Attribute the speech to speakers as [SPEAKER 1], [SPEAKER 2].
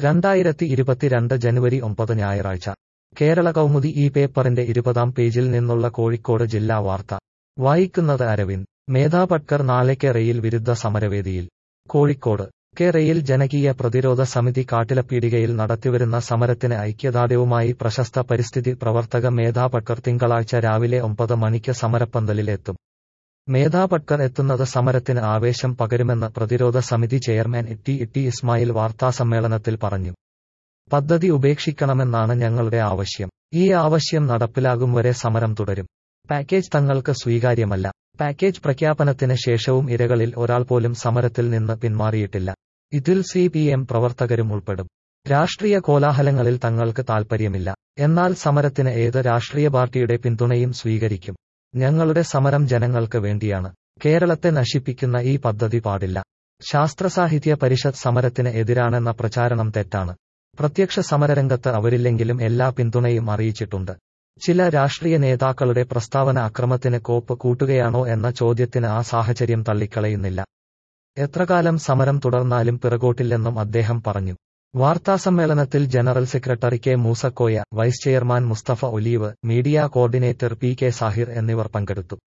[SPEAKER 1] രണ്ടായിരത്തി ഇരുപത്തിരണ്ട് ജനുവരി ഒമ്പത് ഞായറാഴ്ച കേരള കൗമുദി ഈ പേപ്പറിന്റെ ഇരുപതാം പേജിൽ നിന്നുള്ള കോഴിക്കോട് ജില്ലാ വാർത്ത വായിക്കുന്നത് അരവിന്ദ് മേധാ പട്കർ നാളെ കേരയിൽ വിരുദ്ധ സമരവേദിയിൽ കോഴിക്കോട് കേരയിൽ ജനകീയ പ്രതിരോധ സമിതി കാട്ടിലപ്പീടികയിൽ നടത്തിവരുന്ന സമരത്തിന് ഐക്യദാർഢ്യവുമായി പ്രശസ്ത പരിസ്ഥിതി പ്രവർത്തക മേധാ പട്കർ തിങ്കളാഴ്ച രാവിലെ ഒമ്പത് മണിക്ക് സമരപ്പന്തലിലെത്തും മേധാ പട്കർ എത്തുന്നത് സമരത്തിന് ആവേശം പകരുമെന്ന് പ്രതിരോധ സമിതി ചെയർമാൻ ടി ടി ഇസ്മായിൽ വാർത്താസമ്മേളനത്തിൽ പറഞ്ഞു പദ്ധതി ഉപേക്ഷിക്കണമെന്നാണ് ഞങ്ങളുടെ ആവശ്യം ഈ ആവശ്യം നടപ്പിലാകും വരെ സമരം തുടരും പാക്കേജ് തങ്ങൾക്ക് സ്വീകാര്യമല്ല പാക്കേജ് പ്രഖ്യാപനത്തിന് ശേഷവും ഇരകളിൽ ഒരാൾ പോലും സമരത്തിൽ നിന്ന് പിന്മാറിയിട്ടില്ല ഇതിൽ സി പി എം പ്രവർത്തകരും ഉൾപ്പെടും രാഷ്ട്രീയ കോലാഹലങ്ങളിൽ തങ്ങൾക്ക് താൽപ്പര്യമില്ല എന്നാൽ സമരത്തിന് ഏത് രാഷ്ട്രീയ പാർട്ടിയുടെ പിന്തുണയും സ്വീകരിക്കും ഞങ്ങളുടെ സമരം ജനങ്ങൾക്ക് വേണ്ടിയാണ് കേരളത്തെ നശിപ്പിക്കുന്ന ഈ പദ്ധതി പാടില്ല ശാസ്ത്രസാഹിത്യ പരിഷത്ത് സമരത്തിന് എതിരാണെന്ന പ്രചാരണം തെറ്റാണ് പ്രത്യക്ഷ സമരരംഗത്ത് അവരില്ലെങ്കിലും എല്ലാ പിന്തുണയും അറിയിച്ചിട്ടുണ്ട് ചില രാഷ്ട്രീയ നേതാക്കളുടെ പ്രസ്താവന അക്രമത്തിന് കോപ്പ് കൂട്ടുകയാണോ എന്ന ചോദ്യത്തിന് ആ സാഹചര്യം തള്ളിക്കളയുന്നില്ല എത്രകാലം സമരം തുടർന്നാലും പിറകോട്ടില്ലെന്നും അദ്ദേഹം പറഞ്ഞു വാർത്താസമ്മേളനത്തിൽ general secretary K Moosakoya vice chairman Mustafa Olive media coordinator P K Sahir എന്നിവർ പങ്കെടുത്തു